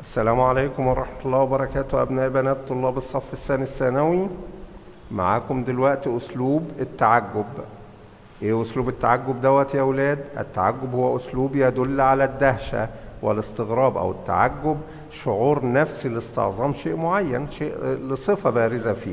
السلام عليكم ورحمة الله وبركاته أبناء بنات طلاب الصف الثاني الثانوي معاكم دلوقتي أسلوب التعجب إيه أسلوب التعجب دوت يا أولاد؟ التعجب هو أسلوب يدل على الدهشة والاستغراب أو التعجب شعور نفسي لاستعظام شيء معين شيء لصفة بارزة فيه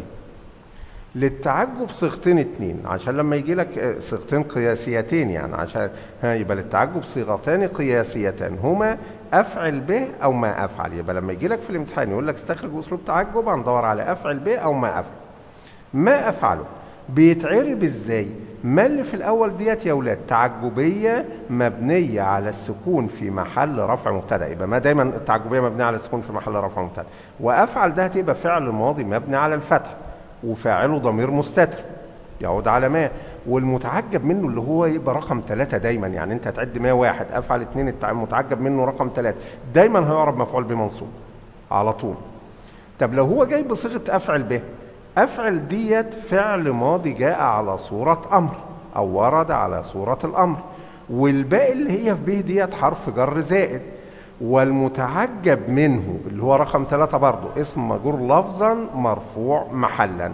للتعجب صيغتين اتنين عشان لما يجي لك صيغتين قياسيتين يعني عشان ها يبقى للتعجب صيغتان قياسيتان هما افعل به او ما افعل يبقى لما يجي لك في الامتحان يقول لك استخرج اسلوب تعجب هندور على افعل به او ما افعل ما افعله بيتعرب ازاي ما اللي في الاول ديت يا اولاد تعجبيه مبنيه على السكون في محل رفع مبتدا يبقى ما دايما التعجبيه مبنيه على السكون في محل رفع مبتدا وافعل ده هتبقى فعل ماضي مبني على الفتح وفاعله ضمير مستتر يعود على ما والمتعجب منه اللي هو يبقى رقم ثلاثة دايما يعني انت هتعد ما واحد افعل اثنين المتعجب منه رقم ثلاثة دايما هيعرب مفعول بمنصوب على طول طب لو هو جاي بصيغة افعل به افعل ديت فعل ماضي جاء على صورة امر او ورد على صورة الامر والباقي اللي هي في به ديت حرف جر زائد والمتعجب منه اللي هو رقم ثلاثة برضه اسم مجرور لفظا مرفوع محلا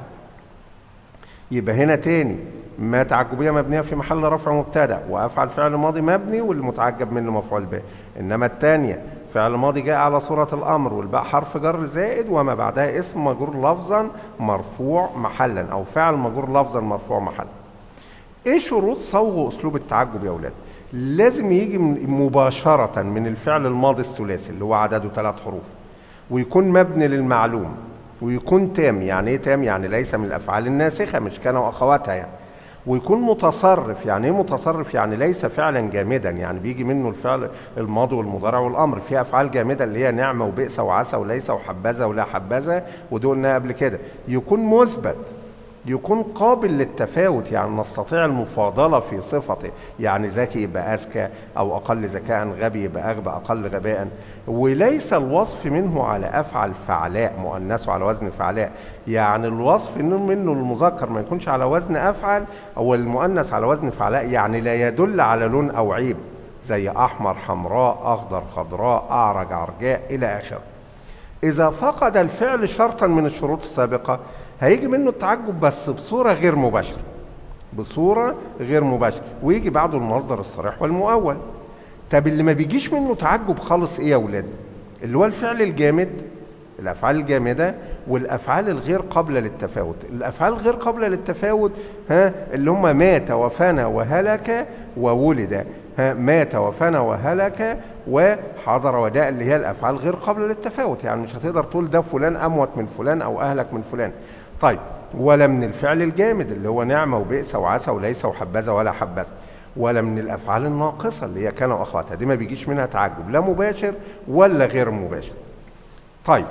يبقى هنا تاني ما تعجبية مبنية في محل رفع مبتدأ وأفعل فعل ماضي مبني والمتعجب منه مفعول به إنما الثانية فعل ماضي جاء على صورة الأمر والباء حرف جر زائد وما بعدها اسم مجرور لفظا مرفوع محلا أو فعل مجرور لفظا مرفوع محلا إيه شروط صوغ أسلوب التعجب يا أولاد؟ لازم يجي مباشرة من الفعل الماضي الثلاثي اللي هو عدده ثلاث حروف ويكون مبني للمعلوم ويكون تام يعني ايه تام يعني ليس من الافعال الناسخه مش كان واخواتها يعني ويكون متصرف يعني ايه متصرف يعني ليس فعلا جامدا يعني بيجي منه الفعل الماضي والمضارع والامر في افعال جامده اللي هي نعمه وبئس وعسى وليس وحبذا ولا حبذا ودي قلناها قبل كده يكون مثبت يكون قابل للتفاوت يعني نستطيع المفاضلة في صفته يعني ذكي يبقى أذكى أو أقل ذكاء غبي يبقى أغبى أقل غباء وليس الوصف منه على أفعل فعلاء مؤنثه على وزن فعلاء يعني الوصف إنه منه المذكر ما يكونش على وزن أفعل أو المؤنث على وزن فعلاء يعني لا يدل على لون أو عيب زي أحمر حمراء أخضر خضراء أعرج عرجاء إلى آخره إذا فقد الفعل شرطا من الشروط السابقة هيجي منه التعجب بس بصورة غير مباشرة بصورة غير مباشرة ويجي بعده المصدر الصريح والمؤول طب اللي ما بيجيش منه تعجب خالص ايه يا ولاد اللي هو الفعل الجامد الافعال الجامده والافعال الغير قابله للتفاوت الافعال الغير قابله للتفاوت ها اللي هم مات وفنى وهلك وولد ها مات وفنى وهلك وحضر وداء اللي هي الافعال غير قابله للتفاوت يعني مش هتقدر تقول ده فلان اموت من فلان او اهلك من فلان طيب ولا من الفعل الجامد اللي هو نعمه وبئس وعسى وليس وحبذا ولا حبذا ولا من الافعال الناقصه اللي هي كان واخواتها دي ما بيجيش منها تعجب لا مباشر ولا غير مباشر طيب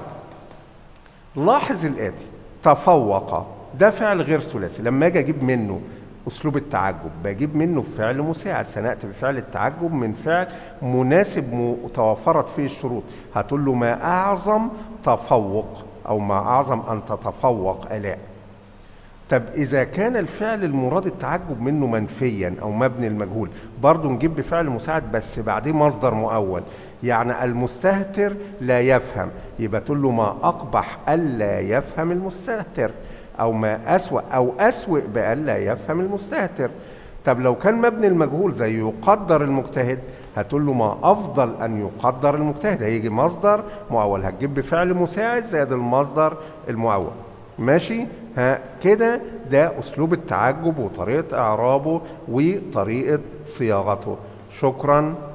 لاحظ الاتي تفوق ده فعل غير ثلاثي لما اجي اجيب منه اسلوب التعجب بجيب منه فعل مساعد سناتي بفعل التعجب من فعل مناسب توفرت فيه الشروط هتقول له ما اعظم تفوق او ما اعظم ان تتفوق الاء طب اذا كان الفعل المراد التعجب منه منفيا او مبني المجهول برضه نجيب بفعل مساعد بس بعديه مصدر مؤول يعني المستهتر لا يفهم يبقى تقول له ما اقبح الا يفهم المستهتر او ما اسوا او اسوء بالا يفهم المستهتر طب لو كان مبني المجهول زي يقدر المجتهد هتقول له ما افضل ان يقدر المجتهد هيجي مصدر مؤول هتجيب بفعل مساعد زائد المصدر المؤول ماشي ها كده ده اسلوب التعجب وطريقه اعرابه وطريقه صياغته شكرا